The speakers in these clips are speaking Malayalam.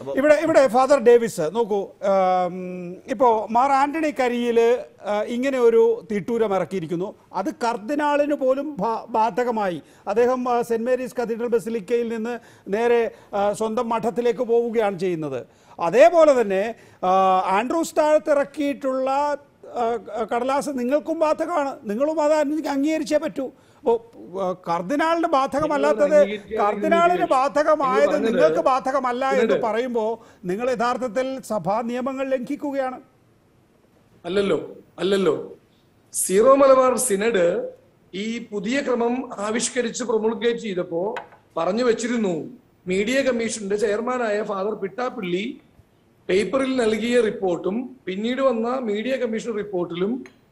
ഇവിടെ ഇവിടെ ഫാദർ ഡേവിസ് നോക്കൂ ആം, ഇപ്പോ മാർ ആന്റണി കരിയിൽ ഇങ്ങനെ ഒരു തിട്ടൂരം ഇറക്കിയിരിക്കുന്നു അത് കർദിനാളിന് പോലും ബാ- ബാധകമായി അദ്ദേഹം ആ, സെന്റ് മേരീസ് കത്തീഡ്രൽ ബസിലിക്കയിൽ നിന്ന് നേരെ ആ, സ്വന്തം മഠത്തിലേക്ക് പോവുകയാണ് ചെയ്യുന്നത് അതേപോലെ തന്നെ ആ, ആൻഡ്രൂസ് താഴത്ത് ഇറക്കിയിട്ടുള്ള ആ, കടലാസ് നിങ്ങൾക്കും ബാധകമാണ് നിങ്ങളും അത് അംഗീ- അംഗീകരിച്ചേ പറ്റൂ അപ്പോൾ കർദിനാളിന് ബാധകമല്ലാത്തത് കർദിനാളിന് ബാധകമായത് നിങ്ങൾക്ക് ബാധകമല്ല എന്ന് പറയുമ്പോൾ നിങ്ങൾ യഥാർത്ഥത്തിൽ സഭാ നിയമങ്ങൾ ലംഘിക്കുകയാണ് അല്ലല്ലോ അല്ലല്ലോ സീറോ മലബാർ സിനഡ് ഈ പുതിയ ക്രമം ആവിഷ്കരിച്ച് പ്രൊമുൾഗേറ്റ് ചെയ്തപ്പോ പറഞ്ഞു വെച്ചിരുന്നു മീഡിയ കമ്മീഷന്റെ ചെയർമാനായ ഫാദർ പിട്ടാപ്പിള്ളി പേപ്പറിൽ നൽകിയ റിപ്പോർട്ടും പിന്നീട് വന്ന മീഡിയ കമ്മീഷൻ റിപ്പോർട്ടിലും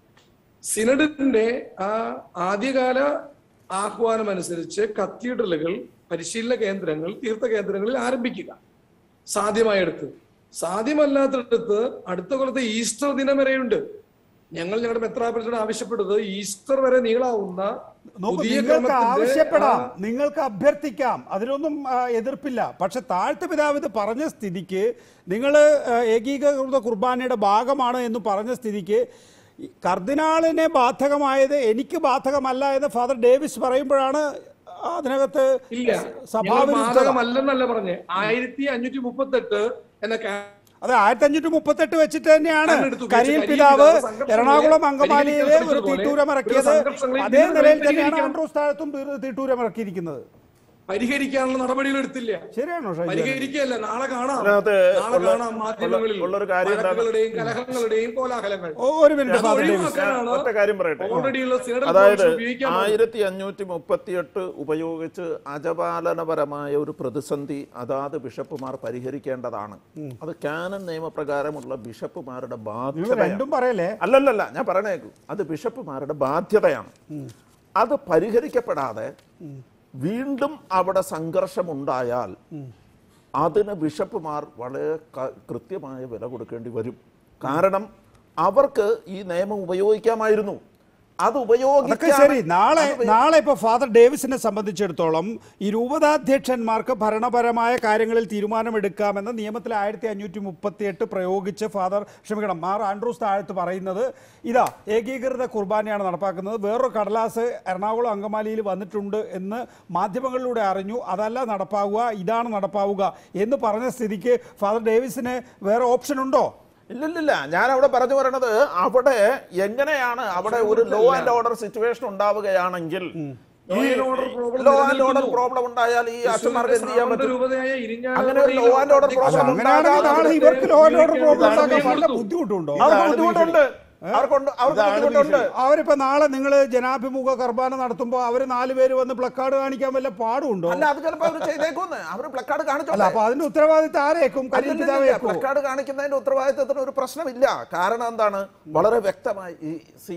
സിനഡിന്റെ ആ ആദ്യകാല ആഹ്വാനം അനുസരിച്ച് കത്തീഡ്രലുകൾ പരിശീലന കേന്ദ്രങ്ങൾ തീർത്ഥ കേന്ദ്രങ്ങളിൽ ആരംഭിക്കുക സാധ്യമായിടത്ത് സാധ്യമല്ലാത്തടത്ത് അടുത്ത കൊല്ലത്തെ ഈസ്റ്റർ ദിനം വരെയുണ്ട് ഞങ്ങൾ ഞങ്ങളുടെ മെത്രാപരിചോട് ആവശ്യപ്പെട്ടത് ഈസ്റ്റർ വരെ നീളാവുന്ന നോക്കൂ പുതിയ നിങ്ങൾക്ക് ക്രമത്തിന്റെ ആവശ്യപ്പെടാം ആ- നിങ്ങൾക്ക് അഭ്യർത്ഥിക്കാം അതിനൊന്നും ആ, എതിർപ്പില്ല പക്ഷെ താഴ്ത്ത പിതാവ് ഇത് പറഞ്ഞ സ്ഥിതിക്ക് നിങ്ങൾ ഏകീകൃത കുർബാനയുടെ ഭാഗമാണ് എന്ന് പറഞ്ഞ സ്ഥിതിക്ക് ഈ കർദിനാളിനെ ബാധകമായത് എനിക്ക് ബാധകമല്ല എന്ന് ഫാദർ ഡേവിസ് പറയുമ്പോഴാണ് അതിനകത്ത് ഇല്ല ഞങ്ങൾ സഭാവിരുദ്ധത ബാധകമല്ലെന്നല്ല പറഞ്ഞേ ആയിരത്തി അഞ്ഞൂറ്റി മുപ്പത്തെട്ട് എന്ന കാ- അത് ആയിരത്തി അഞ്ഞൂറ്റി മുപ്പത്തെട്ട് വെച്ചിട്ട് തന്നെയാണ് കാരണം എടുത്ത് ഉപയോഗിച്ച് കരിയിൽ കരിയിൽ പിതാവ് പിതാവ് സംഘർഷങ്ങളെ എറണാകുളം അങ്കമാലിയിലെ ഒരു പരിഹരിക്കാൻ തീട്ടൂരം ഇറക്കിയത് ഒരു സംഘർഷങ്ങളെ അതേ ഇതിൽ നിലയിൽ തന്നെയാണ് പരിഹരിക്കണം. ആൻഡ്രൂസ് താഴത്തും തീട്ടൂരം ഇറക്കിയിരിക്കുന്നത് പരിഹരിക്കാനുള്ള നടപടികൾ എടുത്തില്ല ശരിയാണോ ഷൈജു പരിഹരിക്കുകയല്ല നാളെ കാണാം അതിനകത്ത് നാളെ ഉള്ള- കാണാം മാധ്യമങ്ങളിൽ ഉള്ള- ഉള്ളൊരു കാര്യം എന്താണ്? വഴക്കുകളുടെയും കലഹങ്ങളുടെയും കോലാഹലങ്ങൾ ഓ, ഒരു മിനിറ്റ് അത് ഫാദർ ഡേവിസ് ഒഴിവാക്കാനാണ് ഒറ്റ കാര്യം പറയട്ടെ ഓൾറെഡിയുള്ള സിനഡൽ അതായത് കോൺസ്റ്റിറ്റ്യൂഷൻ ഉപയോഗിക്കാൻ പോകുന്നത്. ആയിരത്തി അഞ്ഞൂറ്റി മുപ്പത്തിയെട്ട് ഉപയോഗിച്ച് അജപാലനപരമായ ഒരു പ്രതിസന്ധി അതാത് ബിഷപ്പുമാർ പരിഹരിക്കേണ്ടതാണ് അത് കാനൻ നിയമപ്രകാരമുള്ള ബിഷപ്പുമാരുടെ നിങ്ങൾ ബാധ്യതയാണ് രണ്ടും പറയല്ലേ അല്ലല്ലല്ല ഞാൻ പറഞ്ഞേക്കൂ അത് ബിഷപ്പുമാരുടെ ബാധ്യതയാണ് അത് പരിഹരിക്കപ്പെടാതെ വീണ്ടും അവിടെ സംഘർഷമുണ്ടായാൽ അതിന് ബിഷപ്പുമാർ വളരെ ക- കൃത്യമായ വില കൊടുക്കേണ്ടി വരും കാരണം അവർക്ക് ഈ നിയമം ഉപയോഗിക്കാമായിരുന്നു അത് അതൊക്കെ ഉപയോഗിക്കാൻ ശരി നാളെ നാളെ ഇപ്പൊ ഫാദർ ഡേവിസിനെ സംബന്ധിച്ചിടത്തോളം ഈ രൂപതാധ്യക്ഷന്മാർക്ക് ഭരണപരമായ കാര്യങ്ങളിൽ തീരുമാനമെടുക്കാമെന്ന നിയമത്തിൽ ആയിരത്തി അഞ്ഞൂറ്റി മുപ്പത്തി എട്ട് പ്രയോഗിച്ച് ഫാദർ ക്ഷമിക്കണം മാർ ആൻഡ്രൂസ് താഴത്ത് പറയുന്നത് ഇതാ ഏകീകൃത കുർബാനയാണ് നടപ്പാക്കുന്നത് വേറൊരു കടലാസ് എറണാകുളം അങ്കമാലിയിൽ വന്നിട്ടുണ്ട് എന്ന് മാധ്യമങ്ങളിലൂടെ അറിഞ്ഞു അതല്ല നടപ്പാവുക ഇതാണ് നടപ്പാവുക എന്ന് പറഞ്ഞ സ്ഥിതിക്ക് ഫാദർ ഡേവിസിന് വേറെ ഓപ്ഷൻ ഉണ്ടോ ഇല്ലില്ലില്ല ഞാൻ അവിടെ പറഞ്ഞു പറയണത് അവിടെ എങ്ങനെയാണ് അവിടെ ഒരു ലോ ആൻഡ് ഓർഡർ സിറ്റുവേഷൻ ഉണ്ടാവുകയാണെങ്കിൽ Law and order problem law and order നിലനിൽക്കുന്നു. പ്രോബ്ലം ഉണ്ടായാൽ ഈ അച്ഛന്മാർക്ക് എന്ത് ചെയ്യാൻ പറ്റും രൂപതയായ അങ്ങനെ ഒരു law and order അല്ല problem അങ്ങനെയാണെങ്കിൽ നാളെ ഇവർക്ക് ലോ ആൻഡ് ഓർഡർ പ്രോബ്ലം ഉണ്ടാക്കാൻ വല്ല ബുദ്ധിമുട്ടുണ്ടോ അവർക്ക് ബുദ്ധിമുട്ടുണ്ട് അവർക്കുണ്ട് അവർക്ക് ഇതാണ് ബുദ്ധിമുട്ടുണ്ട് അവരിപ്പോ നാളെ നിങ്ങൾ ജനാഭിമുഖ കുർബാന നടത്തുമ്പോൾ അവര് നാല് പേര് വന്ന് പ്ലക്കാർഡ് കാണിക്കാൻ വല്ല പാടുണ്ടോ അല്ല അത് ചിലപ്പോ അവർ ചെയ്തേക്കുന്ന് അവർ പ്ലക്കാർഡ് അല്ല കാണിച്ചോട്ടെ അപ്പൊ അതിന്റെ ഉത്തരവാദിത്തം ആരേക്കും കരിയിൽ പിതാവേക്കും പ്ലക്കാർഡ് കാണിക്കുന്നതിന്റെ ഉത്തരവാദിത്തത്തിന് ഒരു പ്രശ്നമില്ല കാരണം എന്താണ് വളരെ വ്യക്തമായി ഈ സി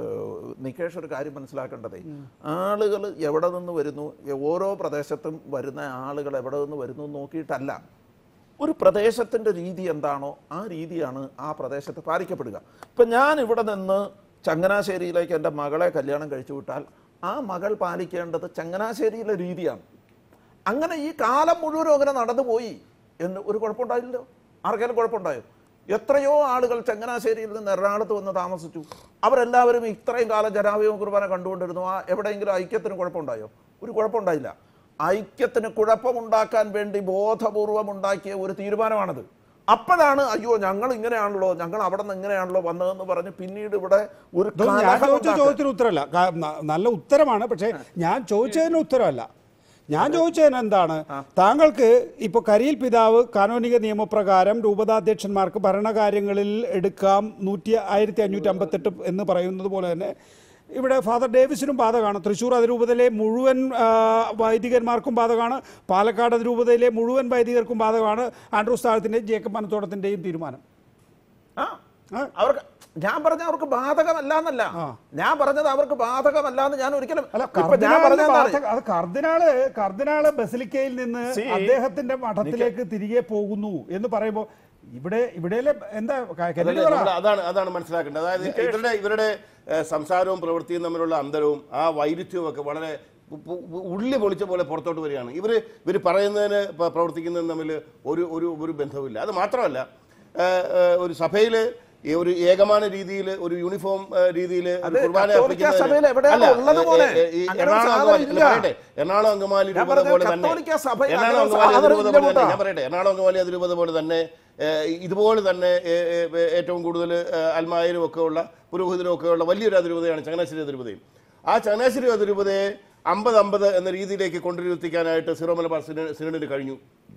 നികേഷ് ഒരു കാര്യം മനസ്സിലാക്കേണ്ടത് ആളുകൾ എവിടെ നിന്ന് വരുന്നു ഓരോ പ്രദേശത്തും വരുന്ന ആളുകൾ എവിടെ നിന്ന് വരുന്നു എന്ന് നോക്കിയിട്ടല്ല ഒരു പ്രദേശത്തിൻ്റെ രീതി എന്താണോ ആ രീതിയാണ് ആ പ്രദേശത്ത് പാലിക്കപ്പെടുക ഇപ്പം ഞാൻ ഇവിടെ നിന്ന് ചങ്ങനാശ്ശേരിയിലേക്ക് എൻ്റെ മകളെ കല്യാണം കഴിച്ചു വിട്ടാൽ ആ മകൾ പാലിക്കേണ്ടത് ചങ്ങനാശ്ശേരിയിലെ രീതിയാണ് അങ്ങനെ ഈ കാലം മുഴുവനും അങ്ങനെ നടന്നുപോയി എന്ന് ഒരു കുഴപ്പമുണ്ടായില്ലല്ലോ ആർക്കെങ്കിലും കുഴപ്പമുണ്ടായോ എത്രയോ ആളുകൾ ചങ്ങനാശ്ശേരിയിൽ നിന്ന് എറണാകുളത്ത് വന്ന് താമസിച്ചു അവരെല്ലാവരും ഇത്രയും കാലം ജനാഭിമുഖ കുർബാന കണ്ടുകൊണ്ടിരുന്നു ആ എവിടെയെങ്കിലും ഐക്യത്തിന് കുഴപ്പമുണ്ടായോ ഒരു കുഴപ്പമുണ്ടായില്ല ഐക്യത്തിന് കുഴപ്പമുണ്ടാക്കാൻ വേണ്ടി ബോധപൂർവം ഉണ്ടാക്കിയ ഒരു തീരുമാനമാണത് അപ്പോഴാണ് അയ്യോ ഞങ്ങൾ ഇങ്ങനെയാണല്ലോ ഞങ്ങൾ അവിടെ നിന്ന് ഇങ്ങനെയാണല്ലോ വന്നതെന്ന് പറഞ്ഞ് പിന്നീട് ഇവിടെ ഒരു ഇതൊന്നും ഞാൻ കലഹം ചോദിച്ച ഉണ്ടാക്കാൻ- ചോദ്യത്തിന് ഉത്തരമല്ല കാ- ന- നല്ല ഉത്തരമാണ് പക്ഷേ ഞാൻ ചോദിച്ചതിന് ഉത്തരമല്ല ഞാൻ ചോദിച്ചതിന് എന്താണ് താങ്കൾക്ക് ഇപ്പോൾ കരിയിൽ പിതാവ് കാനോനിക നിയമപ്രകാരം രൂപതാധ്യക്ഷന്മാർക്ക് ഭരണകാര്യങ്ങളിൽ എടുക്കാം നൂറ്റി ആയിരത്തി അഞ്ഞൂറ്റി അമ്പത്തെട്ട് എന്ന് പറയുന്നത് പോലെ തന്നെ ഇവിടെ ഫാദർ ഡേവിസിനും ബാധകമാണ് തൃശ്ശൂർ അതിരൂപതയിലെ മുഴുവൻ ആ, വൈദികന്മാർക്കും ബാധകമാണ് പാലക്കാട് അതിരൂപതയിലെ മുഴുവൻ വൈദികർക്കും ബാധകമാണ് ആൻഡ്രൂസ് താഴത്തിൻ്റെയും ജേക്കബ് മനത്തോടത്തിൻ്റെയും തീരുമാനം ആ ആ? അവർക്ക് ഞാൻ പറഞ്ഞ അവർക്ക് ബാധകമല്ല എന്നല്ല ആ. ഞാൻ പറഞ്ഞത് അവർക്ക് ബാധകമല്ല എന്ന് ഞാൻ ഒരിക്കലും അല്ല ഇപ്പൊ ഞാൻ കർദിനാളിന് പറഞ്ഞത് എന്താ ബാധക- അത് കർദിനാള് കർദിനാള് ബസിലിക്കയിൽ നിന്ന് See, അദ്ദേഹത്തിന്റെ മഠത്തിലേക്ക് തിരികെ പോകുന്നു എന്ന് പറയുമ്പോൾ ഇവിടെ ഇവിടെയല്ലേ എന്താ ക- കെന്നഡി പറ. നമ്മൾ അതാണ് അതാണ് മനസ്സിലാക്കേണ്ടത് അതായത് ഇവരുടെ ഇവരുടെ ഏഹ്, സംസാരവും പ്രവൃത്തിയും തമ്മിലുള്ള അന്തരവും ആ വൈരുദ്ധ്യവും ഒക്കെ വളരെ പു- പു- ഉള്ളി പൊളിച്ച പോലെ പുറത്തോട്ട് വരികയാണ് ഇവർ ഇവർ പറയുന്നതിന് പ- പ്രവർത്തിക്കുന്നതിന് തമ്മിൽ ഒരു ഒരു ഒരു ബന്ധവുമില്ല അത് മാത്രമല്ല ആ, ആ, ഒരു സഭയിൽ ഒരു ഏകമാന രീതിയിൽ ഒരു യൂണിഫോം രീതിയിൽ അത് കത്തോലിക്ക സഭയിൽ എവിടെയാണ് ഉള്ളത് പോലെ? അങ്ങനെ ഒരു സാധനം ഇല്ല. എറണാകുളം അങ്കമാലി ഞാൻ രൂപത പറഞ്ഞത് പോലെ തന്നെ കത്തോലിക്ക സഭയിൽ എറണാകുളം അങ്ങനെ ഒരു അങ്കമാലി സാധനം അതിരൂപത ഇല്ല പോലെ തന്നെ കൂട്ടാ. ഞാൻ പറയട്ടെ എറണാകുളം അങ്കമാലി അതിരൂപത പോലെ തന്നെ ഏഹ്, ഇതുപോലെ തന്നെ ഏഹ്, ഏഹ്, ഏറ്റവും കൂടുതൽ ഏഹ്, അൽമായരും ഒക്കെ ഉള്ള പുരോഹിതരും ഒക്കെ ഉള്ള വലിയൊരു അതിരൂപതയാണ് ചങ്ങനാശ്ശേരി അതിരൂപതയും ആ ചങ്ങനാശ്ശേരി അതിരൂപതയെ അമ്പത് അമ്പത് എന്ന രീതിയിലേക്ക് കൊണ്ടുവരുത്തിക്കാനായിട്ട് സിറോ മലബാർ സിന- സിനഡിന് കഴിഞ്ഞു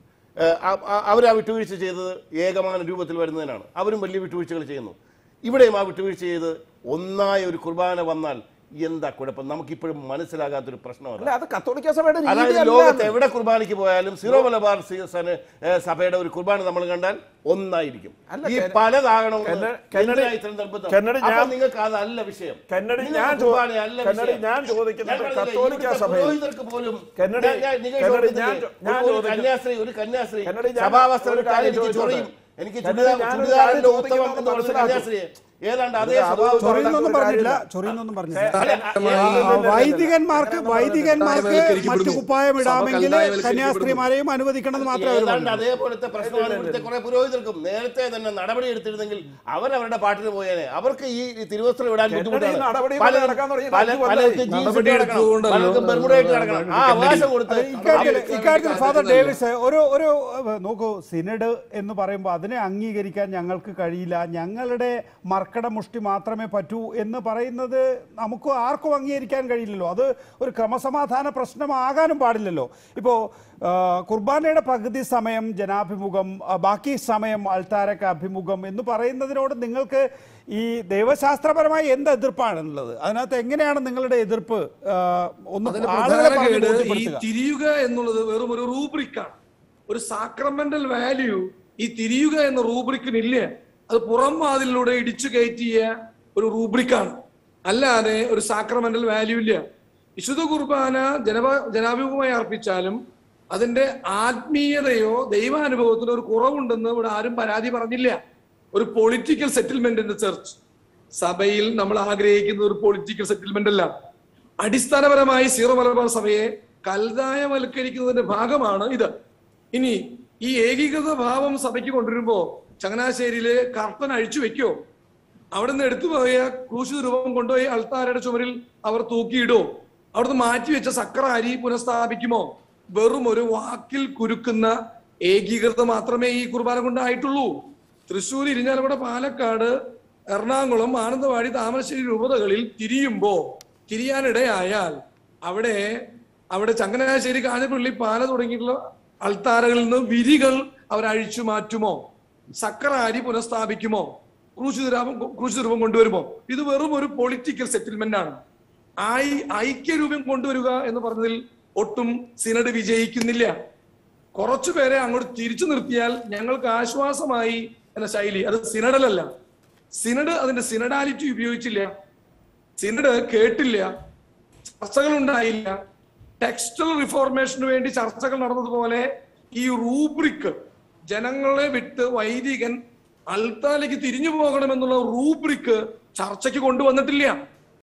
അവർ ആ വിട്ടുവീഴ്ച ചെയ്തത് ഏകമാന രൂപത്തിൽ വരുന്നതിനാണ് അവരും വലിയ വിട്ടുവീഴ്ചകൾ ചെയ്യുന്നു ഇവിടെയും ആ വിട്ടുവീഴ്ച ചെയ്ത് ഒന്നായ ഒരു കുർബാന വന്നാൽ എന്താ കുഴപ്പം നമുക്കിപ്പോഴും മനസ്സിലാകാത്തൊരു പ്രശ്നമാണ് അല്ല അത് കത്തോലിക്ക സഭയുടെ അതായത് രീതി ലോകത്ത് എവിടെ കുർബാനയ്ക്ക് പോയാലും സീറോ മലബാർ സി- സന- ഏ, സഭയുടെ ഒരു കുർബാന നമ്മൾ കണ്ടാൽ ഒന്നായിരിക്കും അല്ല, ഈ കെ- പലതാകണമെന്ന് കെന്ന- കെന്നഡി- എന്തിനാ ഇത്രയും നിർബന്ധം? കെന്നഡി അപ്പോൾ ഞാൻ- നിങ്ങൾക്ക് അതല്ല വിഷയം കെന്നഡി നിങ്ങൾക്ക് ഞാൻ ചോ- കുർബാനയല്ല കെന്നഡി വിഷയം. ഞാൻ ചോദിക്കുന്നത് ഞാൻ പറഞ്ഞില്ലേ, കത്തോലിക്ക ഇവിടുത്തെ സഭയിൽ- പുരോഹിതർക്ക് പോലും കെന്നഡി- ഞാൻ- ഞാൻ- നിങ്ങൾ കെന്നഡി ചോദിച്ചില്ലേ, ഞാൻ ചോ- ഞാൻ ഒരു- ഒരു ചോദിക്കുന്നത്- കന്യാസ്ത്രീ ഒരു കന്യാസ്ത്രീ കെന്നഡി ഞാൻ സഭാവസ്ത്രം ഒരു ഇട്ടാൽ കാര്യം എനിക്ക് ചോദിച്ചോട്ടെ? ചൊറിയും എനിക്ക് കെന്നഡി ചുരിദാർ ഞാനൊരു ചുരിദാറിന്റെ കാര്യം ഉത്തമം എന്ന് ചോദിക്കുന്നത് പറഞ്ഞ മനസ്സിലാക്കൂ. കന്യാസ്ത്രീയെ ഏതാണ്ട് അതേ ഇത് അത് സ്വഭാവം ചൊറിയുന്നൊന്നും ഒരു പറഞ്ഞില്ല കാര്യമില്ല. ചൊറിയുന്നൊന്നും പറഞ്ഞില്ല അല്ല, ആ, വൈദികന്മാർക്ക് വൈദികന്മാർക്ക് മറ്റു കുപ്പായം ഇടാമെങ്കിൽ കന്യാസ്ത്രീമാരെയും അനുവദിക്കണം എന്ന് മാത്രമേ അവർ ഏതാണ്ട് പറഞ്ഞു അതേപോലത്തെ പ്രശ്നമാണ് ഇവിടുത്തെ കുറെ പുരോഹിതർക്കും നേരത്തെ തന്നെ നടപടി എടുത്തിരുന്നെങ്കിൽ അവർ അവരുടെ പാട്ടിന് പോയേനെ അവർക്ക് ഈ ഈ തിരുവസ്ത്രം ഇടാൻ കെന്നഡി ബുദ്ധിമുട്ടാണ് നടപടി പല- നടക്കാൻ തുടങ്ങിയിട്ട് പല- അഞ്ച് പലർക്ക് കൊല്ലമായി. ജീൻസ് നടപടി ഇട്ട് നടക്കണം. എടുത്തുകൊണ്ടല്ലോ. പലർക്കും ബർമുഡയായിട്ട് നടക്കണം ആ അവകാശം കൊടുത്ത് അത് ഇക്കാര്യത്തിൽ അവർ- ഇക്കാര്യത്തിൽ ഫാദർ നടത്തുന്നതല്ല. ഡേവിസ് ഒരു ഒരു ഏഹ്, നോക്കൂ സിനഡ് എന്ന് പറയുമ്പോൾ അതിനെ അംഗീകരിക്കാൻ ഞങ്ങൾക്ക് കഴിയില്ല ഞങ്ങളുടെ മർക്കട മുഷ്ടി മാത്രമേ പറ്റൂ എന്ന് പറയുന്നത് നമുക്ക് ആർക്കും അംഗീകരിക്കാൻ കഴിയില്ലല്ലോ അത് ഒരു ക്രമസമാധാന പ്രശ്നമാകാനും പാടില്ലല്ലോ ഇപ്പോൾ കുർബാനയുടെ പകുതി സമയം ജനാഭിമുഖം ആ, ബാക്കി സമയം അൾത്താരക്ക് അഭിമുഖം എന്ന് പറയുന്നതിനോട് നിങ്ങൾക്ക് ഈ ദൈവശാസ്ത്രപരമായി എന്ത് എതിർപ്പാണുള്ളത് അതിനകത്ത് എങ്ങനെയാണ് നിങ്ങളുടെ എതിർപ്പ് ആ, ഒന്ന് അതിന്റെ ആളുകളെ പ്രധാന പറഞ്ഞ് കേട് ഈ ബോധ്യപ്പെടുത്തുക തിരിയുക എന്നുള്ളത് വെറും ഒരു റൂബ്രിക്കാണ് ഒരു സാക്രമെന്റൽ വാല്യൂ ഈ തിരിയുക എന്ന റൂബ്രിക്കിനില്ല അത് പുറം വാതിലിലൂടെ ഇടിച്ചു കയറ്റിയ ഒരു റൂബ്രിക്കാണ് അല്ലാതെ ഒരു സാക്രമെന്റൽ വാല്യൂ ഇല്ല വിശുദ്ധ കുർബാന ജനപ ജനാഭിമുഖമായി അർപ്പിച്ചാലും അതിന്റെ ആത്മീയതയോ ദൈവാനുഭവത്തിലോ ഒരു കുറവുണ്ടെന്ന് ഇവിടെ ആരും പരാതി പറഞ്ഞില്ല ഒരു political settlement in the church സഭയിൽ നമ്മൾ ആഗ്രഹിക്കുന്ന ഒരു പൊളിറ്റിക്കൽ സെറ്റിൽമെന്റ് അല്ല അടിസ്ഥാനപരമായി സീറോ മലബാർ സഭയെ കൽതായവൽക്കരിക്കുന്നതിന്റെ ഭാഗമാണ് ഇത് ഇനി ഈ ഏകീകൃത ഭാവം സഭയ്ക്ക് കൊണ്ടുവരുമ്പോ ചങ്ങനാശ്ശേരിയില് കർട്ടൻ അഴിച്ചു വെക്കോ അവിടുന്ന് എടുത്തു പോയ ക്രൂശിത രൂപം കൊണ്ടുപോയി അൾത്താരയുടെ ചുമരിൽ അവർ തൂക്കിയിടോ അവിടുന്ന് മാറ്റിവെച്ച സക്കറ അരി പുനഃസ്ഥാപിക്കുമോ വെറും ഒരു വാക്കിൽ കുരുക്കുന്ന ഏകീകൃത മാത്രമേ ഈ കുർബാന കൊണ്ടായിട്ടുള്ളൂ തൃശ്ശൂർ ഇരിഞ്ഞാലക്കുട പാലക്കാട് എറണാകുളം മാനന്തവാടി താമരശ്ശേരി രൂപതകളിൽ തിരിയുമ്പോ തിരിയാനിടയായാൽ അവിടെ അവിടെ ചങ്ങനാശ്ശേരി കാഞ്ഞപ്പള്ളി പാല തുടങ്ങിയിട്ടുള്ള അൾത്താരകളിൽ നിന്ന് വിരികൾ അവർ അഴിച്ചു മാറ്റുമോ സക്കറ അരി പുനഃസ്ഥാപിക്കുമോ ക്രൂശിതരാമം ക്രൂശിതരൂപം കൊണ്ടുവരുമോ ഇത് വെറും ഒരു പൊളിറ്റിക്കൽ സെറ്റിൽമെന്റ് ആണ് ഐ ഐക്യരൂപം കൊണ്ടുവരിക എന്ന് പറഞ്ഞതിൽ ഒട്ടും സിനഡ് വിജയിക്കുന്നില്ല കുറച്ചു പേരെ അങ്ങോട്ട് തിരിച്ചു നിർത്തിയാൽ ഞങ്ങൾക്ക് ആശ്വാസമായി എന്ന ശൈലി അത് സിനഡലല്ല സിനഡ് അതിന്റെ സിനഡാലിറ്റി ഉപയോഗിച്ചില്ല സിനഡ് കേട്ടില്ല ചർച്ചകൾ ഉണ്ടായില്ല ടെക്സ്റ്റൽ റിഫോർമേഷന് വേണ്ടി ചർച്ചകൾ നടന്നതുപോലെ ഈ റൂബ്രിക്ക് ജനങ്ങളെ വിട്ട് വൈദികൻ അൽത്താലേക്ക് തിരിഞ്ഞു പോകണമെന്നുള്ള റൂബ്രിക്ക് ചർച്ചയ്ക്ക് കൊണ്ടുവന്നിട്ടില്ല